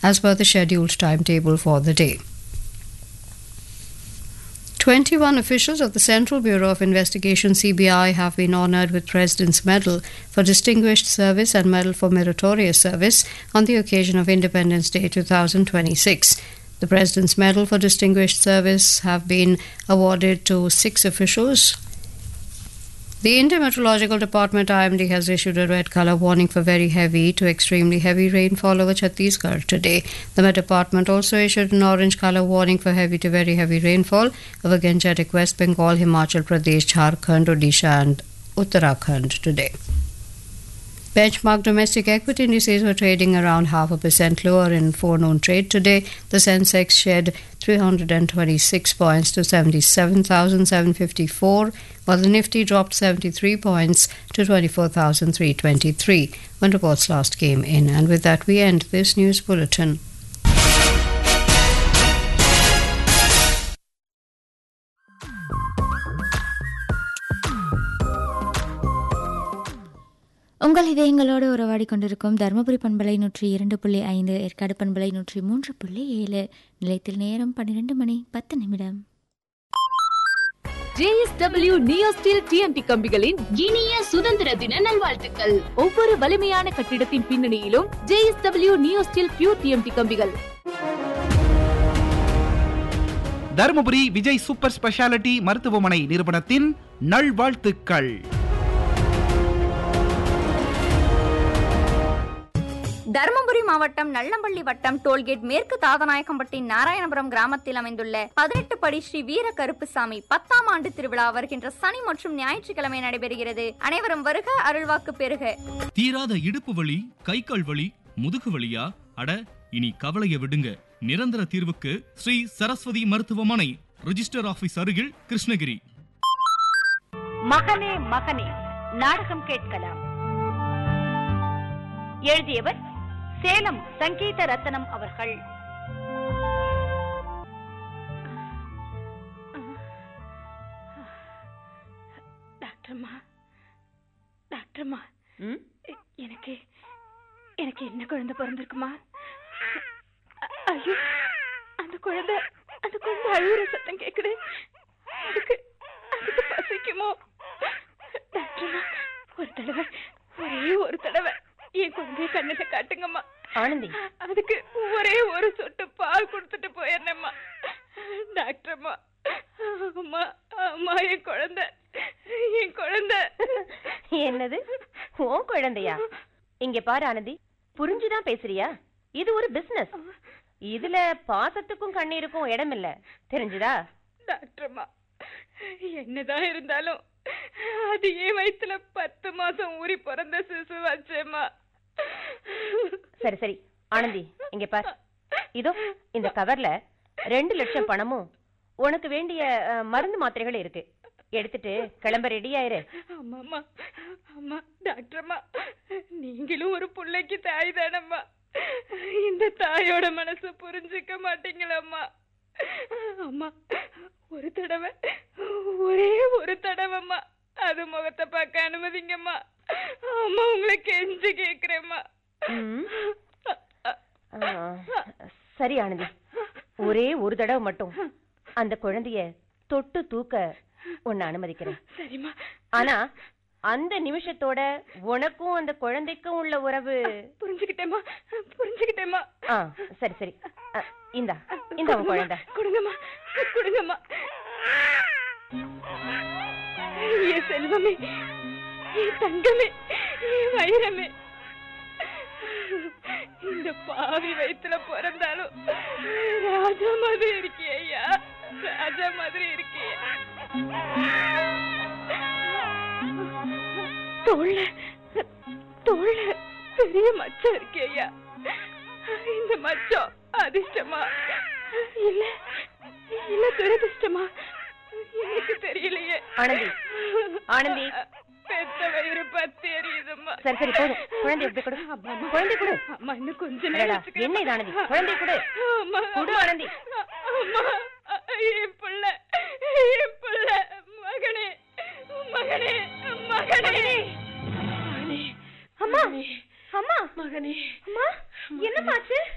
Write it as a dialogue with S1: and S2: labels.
S1: as per the scheduled timetable for the day. 21 officials of the Central Bureau of Investigation CBI have been honored with President's Medal for Distinguished Service and Medal for Meritorious Service on the occasion of Independence Day 2026. The President's Medal for Distinguished Service have been awarded to six officials. The Indian Meteorological Department IMD has issued a red color warning for very heavy to extremely heavy rainfall over Chhattisgarh today. The Met Department also issued an orange color warning for heavy to very heavy rainfall over Gangetic West Bengal, Himachal Pradesh, Jharkhand, Odisha, and Uttarakhand today. Benchmark domestic equity indices were trading around half a percent lower in forenoon trade today. The Sensex shed 326 points to 77,754, while the Nifty dropped 73 points to 24,323 when reports last came in. And with that, we end this news bulletin.
S2: உங்கள் இதயங்களோடு உறவாடி கொண்டிருக்கும் தருமபுரி பண்பலை நூற்றி இரண்டு புள்ளி ஐந்து ஏற்காடு பண்பலை நூற்றி மூன்று புள்ளி ஏழு நிலையத்தில் நேரம் பன்னிரண்டு மணி பத்து நிமிடம்
S3: ஜேஎஸ்டபிள்யூ நியோ ஸ்டீல் டிஎம்டி கம்பிகளின் இனிய சுதந்திர தின நல்வாழ்த்துக்கள் ஒவ்வொரு வலிமையான கட்டிடத்தின் பின்னணியிலும் JSW neo steel pure TMT கம்பிகள்
S4: தருமபுரி விஜய் சூப்பர் ஸ்பெஷாலிட்டி மருத்துவமனை நிறுவனத்தின் நல்வாழ்த்துக்கள்
S5: தருமபுரி மாவட்டம் நல்லம்பள்ளி வட்டம் டோல்கேட் மேற்கு தாதநாயக்கம்பட்டி நாராயணபுரம் கிராமத்தில் அமைந்துள்ள பதினெட்டு படி ஸ்ரீ வீர கருப்புசாமி பத்தாம் ஆண்டு திருவிழா வருகின்ற சனி மற்றும் ஞாயிற்றுக்கிழமை நடைபெறுகிறது அனைவரும் வருக அருள்வாக்கு பெறுக
S6: தீராத இடுப்பு வலி கை கால் வலி முதுகு வலியா அட இனி கவலைய விடுங்க நிரந்தர தீர்வுக்கு ஸ்ரீ சரஸ்வதி மருத்துவமனை ரிஜிஸ்டர் ஆபீஸ் அருகில் கிருஷ்ணகிரி
S7: மகனே மகனே நாடகம் கேட்கலாம் எழுதியவர் சேலம் சங்கீத ரத்னம் அவர்கள்
S8: டாக்டர்மா டாக்டர்மா எ- எனக்கு எனக்கு என்ன குழந்தை பிறந்திருக்குமா அ- ஐயோ அந்த குழந்தை அந்த குழந்தை அழுகுற சத்தம் கேக்குது அதுக்கு அதுக்கு பசிக்குமோ டாக்டர்மா ஒரு தடவை ஒரே ஒரு தடவை என் குழந்தைய கண்ணுல காட்டுங்கம்மா
S7: ஆனந்தி
S8: அதுக்கு ஒரே ஒரு சொட்டு பால் கொடுத்துட்டு போயிடுறேம்மா டாக்டர்மா அம்மா அம்மா என் குழந்தை என் குழந்தை
S7: என்னது உன் குழந்தையா இங்க பாரு ஆனந்தி புரிஞ்சுதான் பேசுறியா இது ஒரு பிசினஸ் இதுல பாசத்துக்கும் கண்ணீருக்கும் இடம் இல்ல தெரிஞ்சுதா
S8: டாக்டர்மா என்னதான் இருந்தாலும் அது என் வயித்துல பத்து மாசம் ஊறி பிறந்த சிசு வச்சேம்மா
S7: சரி சரி ஆனந்தி இங்க பாரு இதோ இந்த கவர்ல ரெண்டு லட்சம் பணமும் உனக்கு வேண்டிய அஹ், மருந்து மாத்திரைகள் இருக்கு எடுத்துட்டு கிளம்ப ரெடியாயிரு
S8: அம்மாம்மா அம்மா டாக்டர்மா நீங்களும் ஒரு பிள்ளைக்கு தாய் தானம்மா இந்த தாயோட மனசு புரிஞ்சுக்க மாட்டீங்களம்மா அம்மா ஒரு தடவை ஒரே ஒரு தடவைம்மா அது முகத்தை பார்க்க அனுமதிங்கம்மா அம்மா உங்களை கெஞ்சி கேக்குறேம்மா
S7: ம். ஆ, சரி ஆனந்தி ஒரே ஒரு தடவை மட்டும் அந்த குழந்தைய தொட்டு தூக்க உன்னை அனுமதிக்கிறேன்
S8: சரிம்மா
S7: ஆனா அந்த நிமிஷத்தோட உனக்கும் அந்த குழந்தைக்கும் உள்ள உறவு
S8: புரிஞ்சுக்கிட்டேம்மா புரிஞ்சுக்கிட்டேம்மா
S7: ஆ சரி சரி அ, இந்தா இந்த உன் குழந்தை
S8: கொடுங்கம்மா கொடுங்கம்மா என் செல்வமே என் தங்கமே என் வைரமே இந்த பாவி வயித்துல பிறந்தாலும் ராஜா மாதிரி இருக்கியே ஐயா ராஜா மாதிரி இருக்கியே தோல்ல தோல்ல பெரிய மச்சம் இருக்கே ஐயா இந்த மச்சம் அதிர்ஷ்டமா இல்ல இல்ல துரதிர்ஷ்டமா எனக்கு தெரியலையே
S7: ஆனந்தி ஆனந்தி
S8: பெத்த வயிறு பத்தி எரியுதும்மா
S7: சரி சரி போதும் குழந்தை எப்படி கொடு குழந்தை கொடு
S8: அம்மா இன்னும் கொஞ்ச
S7: அடடா,
S8: நேரம் வச்சுக்கிறேன்.
S7: என்ன இது ஆனந்தி குழந்தை கொடு
S8: அம்மா,
S7: கொடு ஆனந்தி
S8: அம்மா என் புள்ள என் புள்ள மகனே மகனே மகனே
S7: அம்மா அம்மா
S8: மகனே
S7: அம்மா என்னமாச்சு